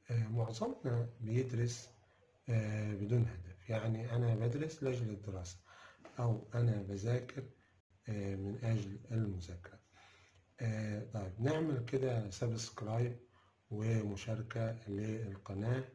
آه، معظمنا بيدرس آه، بدون هدف يعني أنا بدرس لأجل الدراسة أو أنا بذاكر آه، من أجل المذاكرة طيب نعمل كده سبسكرايب ومشاركة للقناة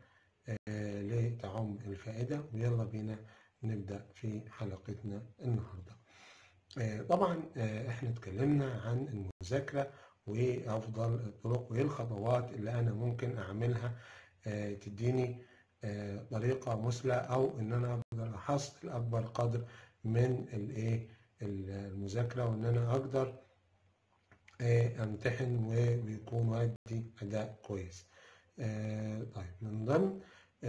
لتعم الفائدة ويلا بينا نبدأ في حلقتنا النهاردة طبعا احنا اتكلمنا عن المذاكرة وافضل الطرق وايه الخطوات اللي انا ممكن اعملها آه، تديني آه، طريقة مثلى او ان انا اقدر احصل اكبر قدر من الايه المذاكرة وان انا اقدر آه، امتحن ويكون ودي اداء كويس طيب من ضمن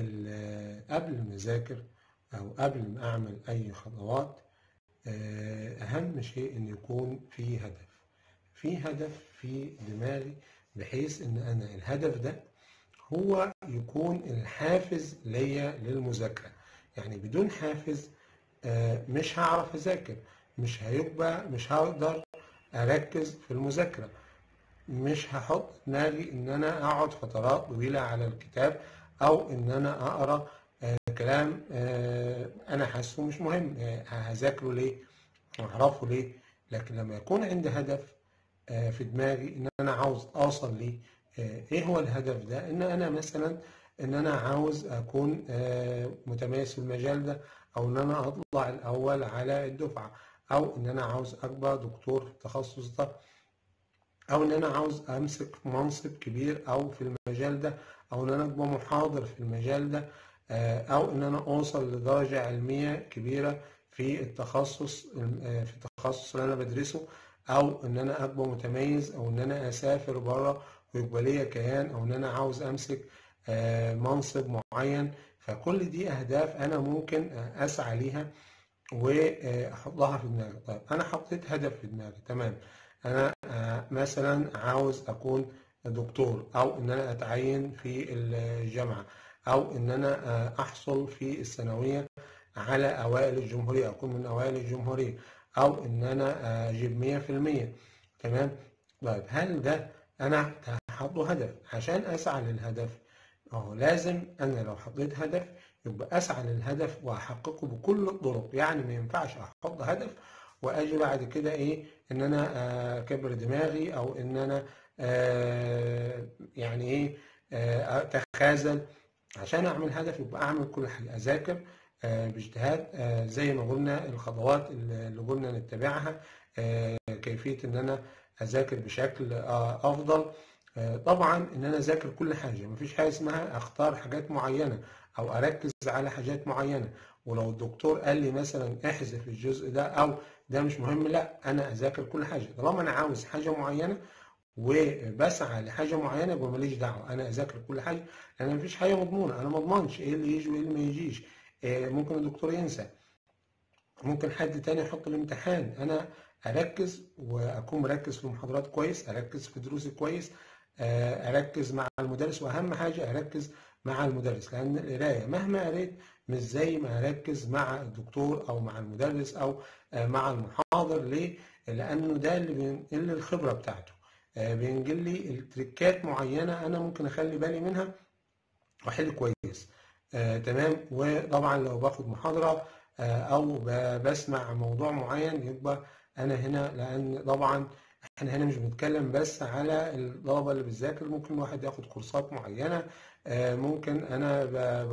قبل ما اذاكر او قبل ما اعمل اي خطوات اهم شيء ان يكون في هدف في هدف في دماغي بحيث ان انا الهدف ده هو يكون الحافز ليا للمذاكرة يعني بدون حافز آه، مش هعرف اذاكر مش هيبقى مش هقدر اركز في المذاكرة مش هحط دماغي ان انا اقعد فترات طويلة على الكتاب او ان انا اقرا آه، كلام آه، انا حاسه مش مهم هذاكره ليه واعرفه ليه لكن لما يكون عندي هدف آه، في دماغي ان انا عاوز اوصل لي آه، ايه هو الهدف ده ان انا مثلا ان انا عاوز اكون آه، متميز في المجال ده او ان انا اطلع الاول على الدفعه او ان انا عاوز ابقى دكتور في التخصص ده او ان انا عاوز امسك منصب كبير او في المجال ده او ان انا ابقى محاضر في المجال ده او ان انا اوصل لدرجه علميه كبيره في التخصص في التخصص اللي انا بدرسه او ان انا ابقى متميز او ان انا اسافر بره ويبقى ليا كيان او ان انا عاوز امسك آه، منصب معين فكل دي اهداف انا ممكن اسعى ليها واحطها في دماغي طيب انا حطيت هدف في دماغي تمام انا آه، مثلا عاوز اكون دكتور او ان انا اتعين في الجامعه او ان انا آه، احصل في الثانويه على اوائل الجمهوريه اكون من اوائل الجمهوريه او ان انا اجيب 100% تمام طيب هل ده انا حاطه هدف عشان اسعى للهدف اهو لازم انا لو حطيت هدف يبقى اسعى للهدف واحققه بكل الطرق يعني ما ينفعش احط هدف واجي بعد كده ايه ان انا اكبر دماغي او ان انا يعني ايه اتخاذل عشان اعمل هدف يبقى اعمل كل حاجه اذاكر آه، باجتهاد آه، زي ما قلنا الخطوات اللي قلنا نتبعها آه، كيفية ان انا اذاكر بشكل افضل طبعا ان انا اذاكر كل حاجة مفيش حاجة اسمها اختار حاجات معينة او اركز على حاجات معينة ولو الدكتور قال لي مثلا احذف الجزء ده او ده مش مهم لا انا اذاكر كل حاجة طالما انا عاوز حاجة معينة وبسعى لحاجه معينه يبقى ماليش دعوه انا اذاكر كل حاجه لان مفيش حاجه مضمونه انا ما اضمنش ايه اللي يجي وايه اللي ما يجيش آه، ممكن الدكتور ينسى ممكن حد تاني يحط الامتحان انا اركز واكون مركز في المحاضرات كويس اركز في دروسي كويس آه، اركز مع المدرس واهم حاجه اركز مع المدرس لان القرايه مهما قريت مش زي ما اركز مع الدكتور او مع المدرس او آه، مع المحاضر ليه لانه ده اللي بينقل الخبره بتاعته بينقل لي التريكات معينه انا ممكن اخلي بالي منها واحل كويس آه، تمام وطبعا لو باخد محاضرة آه، أو بسمع موضوع معين يبقى أنا هنا لأن طبعا احنا هنا مش بنتكلم بس على الطلبة اللي بتذاكر ممكن واحد ياخد كورسات معينة آه، ممكن أنا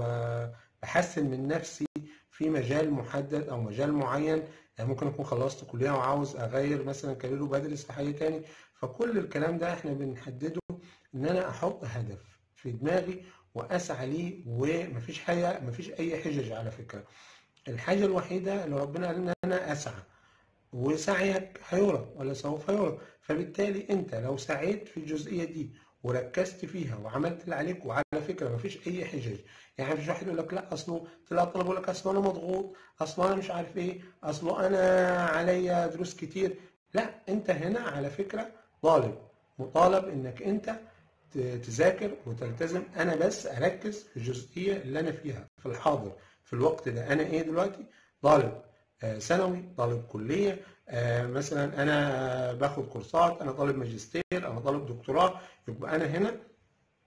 بحسن من نفسي في مجال محدد أو مجال معين يعني ممكن أكون خلصت كلية وعاوز أغير مثلا كارير وبدرس في حاجة تاني فكل الكلام ده احنا بنحدده إن أنا أحط هدف في دماغي واسعى ليه ومفيش حاجه مفيش اي حجج على فكره الحاجه الوحيده اللي ربنا قال ان انا اسعى وسعيك هيرى ولا سوف يرى فبالتالي انت لو سعيت في الجزئيه دي وركزت فيها وعملت اللي عليك وعلى فكره مفيش اي حجج يعني مفيش واحد يقول لك لا اصله طلع طلب يقول لك اصله انا مضغوط اصله انا مش عارف ايه اصله انا عليا دروس كتير لا انت هنا على فكره طالب مطالب انك انت تذاكر وتلتزم انا بس اركز في الجزئيه اللي انا فيها في الحاضر في الوقت ده انا ايه دلوقتي طالب آه، ثانوي طالب كليه آه، مثلا انا باخد كورسات انا طالب ماجستير انا طالب دكتوراه يبقى انا هنا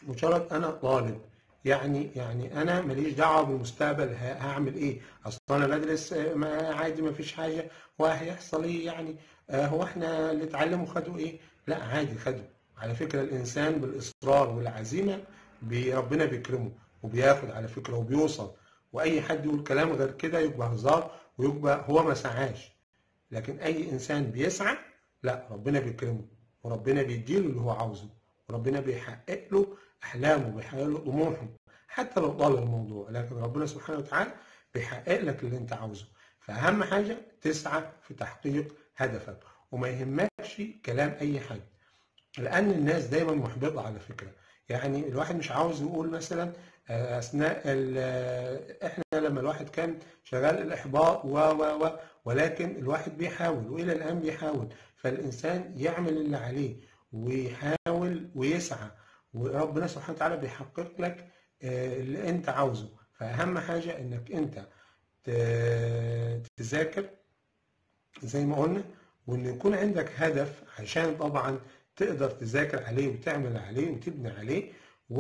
مجرد انا طالب يعني يعني انا ماليش دعوه بالمستقبل ه- هعمل ايه اصل انا بدرس آه، ما عادي ما فيش حاجه وهيحصل ايه يعني آه، هو احنا اللي اتعلموا خدوا ايه لا عادي خدوا على فكره الانسان بالاصرار والعزيمه بي- ربنا بيكرمه وبياخد على فكره وبيوصل واي حد يقول كلام غير كده يبقى هزار ويبقى هو ما سعاش لكن اي انسان بيسعى لا ربنا بيكرمه وربنا بيديله اللي هو عاوزه وربنا بيحقق له احلامه بيحقق له طموحه حتى لو طال الموضوع لكن ربنا سبحانه وتعالى بيحقق لك اللي انت عاوزه فاهم حاجه تسعى في تحقيق هدفك وما يهمكش كلام اي حد لان الناس دايما محبطه على فكره يعني الواحد مش عاوز يقول مثلا آه، اثناء ال- آه، احنا لما الواحد كان شغال الاحباط و و و ولكن الواحد بيحاول والى الان بيحاول فالانسان يعمل اللي عليه ويحاول ويسعى وربنا سبحانه وتعالى بيحقق لك آه، اللي انت عاوزه فاهم حاجه انك انت ت- تذاكر زي ما قلنا وان يكون عندك هدف عشان طبعا تقدر تذاكر عليه وتعمل عليه وتبني عليه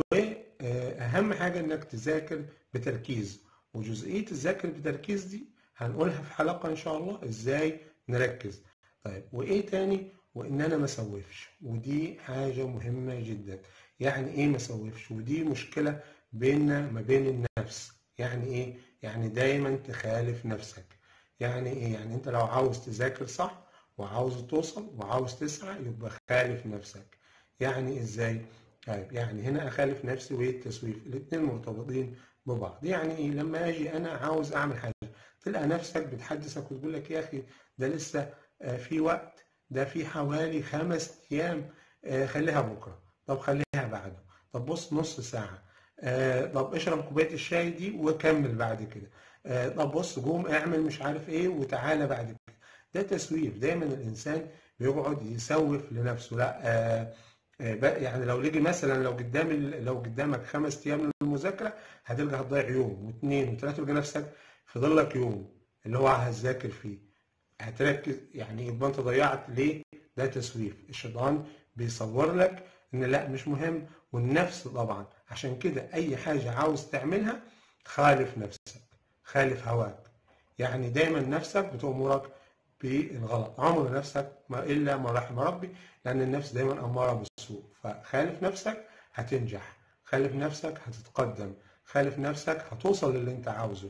واهم حاجه انك تذاكر بتركيز وجزئيه الذاكر بتركيز دي هنقولها في حلقه ان شاء الله ازاي نركز طيب وايه تاني وان انا ما اسوفش ودي حاجه مهمه جدا يعني ايه ما اسوفش ودي مشكله بيننا ما بين النفس يعني ايه يعني دايما تخالف نفسك يعني ايه يعني انت لو عاوز تذاكر صح وعاوز توصل وعاوز تسعى يبقى خالف نفسك يعني ازاي طيب يعني هنا اخالف نفسي والتسويف الاثنين مرتبطين ببعض يعني ايه لما اجي انا عاوز اعمل حاجه تلقى نفسك بتحدثك وتقول لك يا اخي ده لسه آه، في وقت ده في حوالي خمس ايام آه، خليها بكره طب خليها بعده طب بص نص ساعه آه، طب اشرب كوبايه الشاي دي وكمل بعد كده آه، طب بص قوم اعمل مش عارف ايه وتعالى بعد كده ده تسويف دايما الانسان بيقعد يسوف لنفسه لا آه، آه، بقى- يعني لو لقي مثلا لو قدام ال- لو قدامك خمس ايام للمذاكره هتلقى هتضيع يوم واثنين وثلاثه تلقى نفسك فاضل لك يوم اللي هو هتذاكر فيه هتركز يعني يبقى انت ضيعت ليه ده تسويف الشيطان بيصور لك ان لا مش مهم والنفس طبعا عشان كده اي حاجه عاوز تعملها خالف نفسك خالف هواك يعني دايما نفسك بتأمرك بالغلط عمر نفسك ما إلا ما رحم ربي لأن النفس دايما أمارة بالسوء فخالف نفسك هتنجح خالف نفسك هتتقدم خالف نفسك هتوصل للي انت عاوزه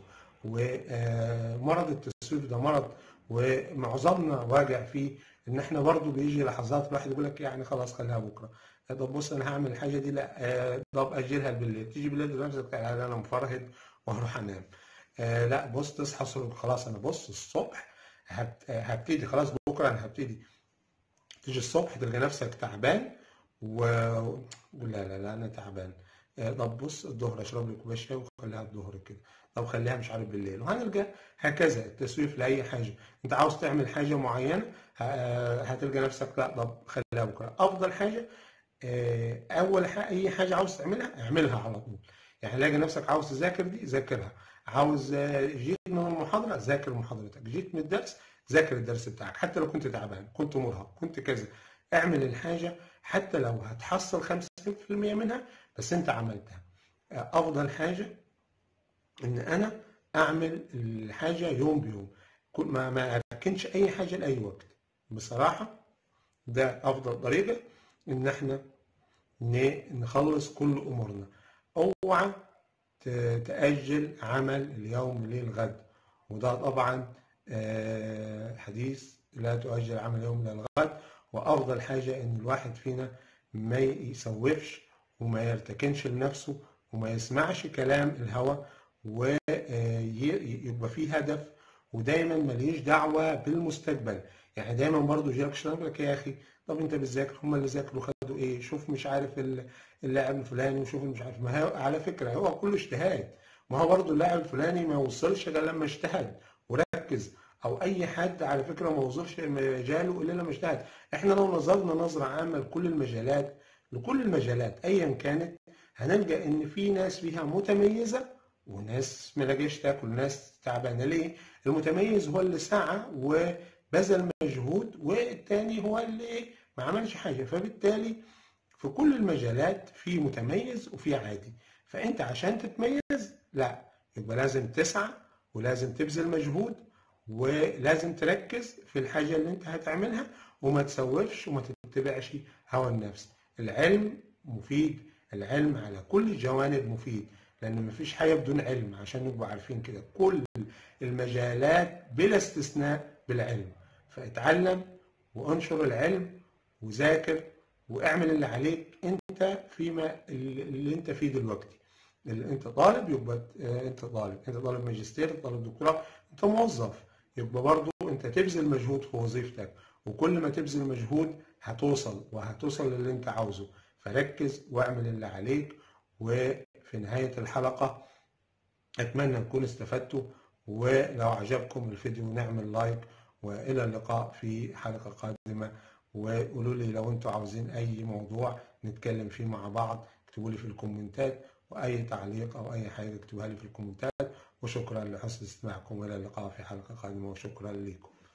ومرض التسويف ده مرض ومعظمنا واجع فيه ان احنا برضو بيجي لحظات الواحد يقول لك يعني خلاص خليها بكره طب بص انا هعمل الحاجه دي لا آه، طب اجلها بالليل تيجي بالليل تلاقي نفسك تعالى انا مفرهد وهروح انام آه، لا بص تصحى الصبح خلاص انا بص الصبح هبت- آه، هبتدي خلاص بكره انا هبتدي تيجي الصبح تلقى نفسك تعبان و لا لا لا انا تعبان آه، طب بص الظهر اشرب لي كوبايه شاي وخليها الظهر كده طب خليها مش عارف بالليل وهنلقى هكذا التسويف لاي حاجه انت عاوز تعمل حاجه معينه ه- هتلقى نفسك لا طب خليها بكره افضل حاجه آه، اول حاجه اي حاجه عاوز تعملها اعملها على طول يعني لاقي نفسك عاوز تذاكر دي ذاكرها عاوز آه، جيت من المحاضره ذاكر محاضرتك جيت من الدرس ذاكر الدرس بتاعك حتى لو كنت تعبان كنت مرهق كنت كذا اعمل الحاجه حتى لو هتحصل 50% منها بس انت عملتها آه، افضل حاجه ان انا اعمل الحاجه يوم بيوم كل- ما ما اركنش اي حاجه لاي وقت بصراحه ده افضل طريقه ان احنا ن- نخلص كل امورنا اوعى ت- تاجل عمل اليوم للغد وده طبعا آه، حديث لا تؤجل عمل اليوم للغد وافضل حاجه ان الواحد فينا ما يسوفش وما يرتكنش لنفسه وما يسمعش كلام الهوى ويبقى فيه هدف ودايما ماليش دعوه بالمستقبل يعني دايما برضو يجي لك شيطان يقول لك يا اخي طب انت بتذاكر هم اللي ذاكروا خدوا ايه شوف مش عارف ال- اللاعب الفلاني وشوف مش عارف ما هو على فكره هو كله اجتهاد ما هو برضو اللاعب الفلاني ما وصلش غير لما اجتهد وركز او اي حد على فكره ما وصلش مجاله الا لما اجتهد احنا لو نظرنا نظره عامه لكل المجالات لكل المجالات ايا كانت هنلقى ان في ناس فيها متميزه وناس ما لاقيش تاكل ناس تعبانه ليه المتميز هو اللي سعى وبذل مجهود والتاني هو اللي ما عملش حاجه فبالتالي في كل المجالات في متميز وفي عادي فانت عشان تتميز لا يبقى لازم تسعى ولازم تبذل مجهود ولازم تركز في الحاجة اللي انت هتعملها وما تسوفش وما تتبعش هوى النفس العلم مفيد العلم على كل الجوانب مفيد لان مفيش حاجة بدون علم عشان نبقى عارفين كده كل المجالات بلا استثناء بالعلم فاتعلم وانشر العلم وذاكر واعمل اللي عليك انت فيما اللي انت فيه دلوقتي اللي انت طالب يبقى انت طالب انت طالب ماجستير طالب دكتوراه انت موظف يبقى برضو انت تبذل مجهود في وظيفتك وكل ما تبذل مجهود هتوصل وهتوصل للي انت عاوزه فركز واعمل اللي عليك وفي نهاية الحلقة اتمنى نكون استفدتوا ولو عجبكم الفيديو نعمل لايك والى اللقاء في حلقة قادمة وقولوا لي لو انتوا عاوزين اي موضوع نتكلم فيه مع بعض اكتبوا لي في الكومنتات واي تعليق او اي حاجة اكتبوها لي في الكومنتات وشكرا لحسن استماعكم والى اللقاء في حلقة قادمة وشكرا لكم